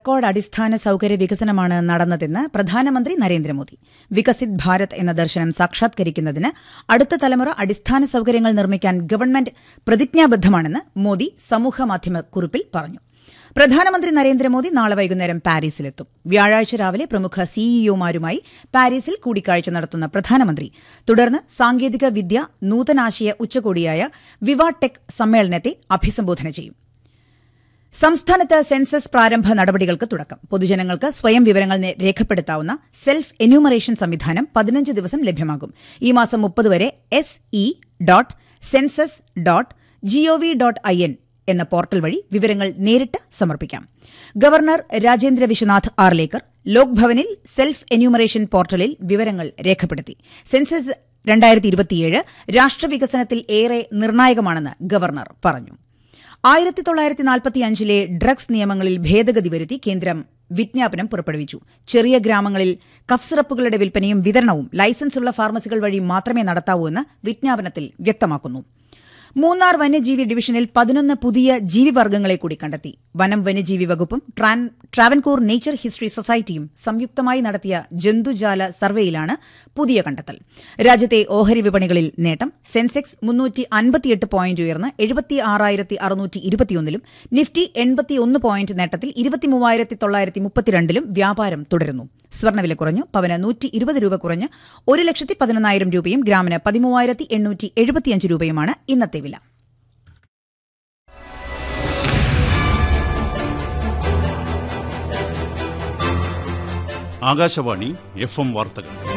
record അടിസ്ഥാന സൌകര്യ വികസനമാണ് നടന്നതെന്ന് പ്രധാനമന്ത്രി നരേന്ദ്രമോദി വികസിത് ഭാരത് എന്ന ദർശനം സാക്ഷാത്കരിക്കുന്നതിന് അടുത്ത തലമുറ അടിസ്ഥാന സൌകര്യങ്ങൾ നിർമ്മിക്കാൻ ഗവൺമെന്റ് പ്രതിജ്ഞാബദ്ധമാണെന്ന് മോദി സമൂഹമാധ്യമ കുറിപ്പിൽ പറഞ്ഞു പ്രധാനമന്ത്രി നരേന്ദ്രമോദി നാളെ വൈകുന്നേരം പാരീസിലെത്തും വ്യാഴാഴ്ച രാവിലെ പ്രമുഖ സിഇഒമാരുമായി പാരീസിൽ കൂടിക്കാഴ്ച നടത്തുന്ന പ്രധാനമന്ത്രി തുടർന്ന് സാങ്കേതിക വിദ്യ നൂതനാശയ ഉച്ചകോടിയായ വിവ ടെക് സമ്മേളനത്തെ അഭിസംബോധന ചെയ്യും സംസ്ഥാനത്ത് സെൻസസ് പ്രാരംഭ നടപടികൾക്ക് തുടക്കം പൊതുജനങ്ങൾക്ക് സ്വയം വിവരങ്ങൾ നേ- രേഖപ്പെടുത്താവുന്ന സെൽഫ് എന്യൂമറേഷൻ സംവിധാനം പതിനഞ്ച് ദിവസം ലഭ്യമാകും ഈ മാസം മുപ്പത് വരെ S E dot census dot G O V dot I N എന്ന പോർട്ടൽ വഴി വിവരങ്ങൾ നേരിട്ട് സമർപ്പിക്കാം ഗവർണർ രാജേന്ദ്ര വിശ്വനാഥ് ആർലേക്കർ ലോക്ഭവനിൽ സെൽഫ് എന്യൂമറേഷൻ പോർട്ടലിൽ വിവരങ്ങൾ രേഖപ്പെടുത്തി സെൻസസ് രണ്ടായിരത്തി ഇരുപത്തിയേഴ് രാഷ്ട്രവികസനത്തിൽ ഏറെ നിർണായകമാണെന്ന് ഗവർണർ പറഞ്ഞു ആയിരത്തി തൊള്ളായിരത്തി നാൽപ്പത്തിയഞ്ചിലെ ഡ്രഗ്സ് നിയമങ്ങളിൽ ഭേദഗതി വരുത്തി കേന്ദ്രം വിജ്ഞാപനം പുറപ്പെടുവിച്ചു ചെറിയ ഗ്രാമങ്ങളിൽ കഫ് സിറപ്പുകളുടെ വിൽപ്പനയും വിതരണവും ലൈസൻസുള്ള ഫാർമസികൾ വഴി മാത്രമേ നടത്താവൂ എന്ന് വിജ്ഞാപനത്തിൽ വ്യക്തമാക്കുന്നു മൂന്നാർ വന്യജീവി ഡിവിഷനിൽ പതിനൊന്ന് പുതിയ ജീവിവർഗ്ഗങ്ങളെ കൂടി കണ്ടെത്തി വനം വന്യജീവി വകുപ്പും ട്രാൻ- ട്രാവൻകൂർ നേച്ചർ ഹിസ്റ്ററി സൊസൈറ്റിയും സംയുക്തമായി നടത്തിയ ജന്തുജാല സർവേയിലാണ് പുതിയ കണ്ടെത്തൽ രാജ്യത്തെ ഓഹരി വിപണികളിൽ നേട്ടം സെൻസെക്സ് മുന്നൂറ്റി അൻപത്തിയെട്ട് പോയിന്റ് ഉയർന്ന് എഴുപത്തി ആറായിരത്തി അറുന്നൂറ്റി ഇരുപത്തിയൊന്നിലും നിഫ്റ്റി എൺപത്തിയൊന്ന് പോയിന്റ് നേട്ടത്തിൽ ഇരുപത്തിമൂവായിരത്തി തൊള്ളായിരത്തി മുപ്പത്തിരണ്ടിലും വ്യാപാരം തുടരുന്നു സ്വർണ്ണവില കുറഞ്ഞു പവന് നൂറ്റി ഇരുപത് രൂപ കുറഞ്ഞ് ഒരു ലക്ഷത്തി പതിനൊന്നായിരം രൂപയും ഗ്രാമിന് പതിമൂവായിരത്തി എണ്ണൂറ്റി എഴുപത്തിയഞ്ച് രൂപയുമാണ് ഇന്നത്തെ വില ആകാശവാണി എഫ് എം വാർത്തകൾ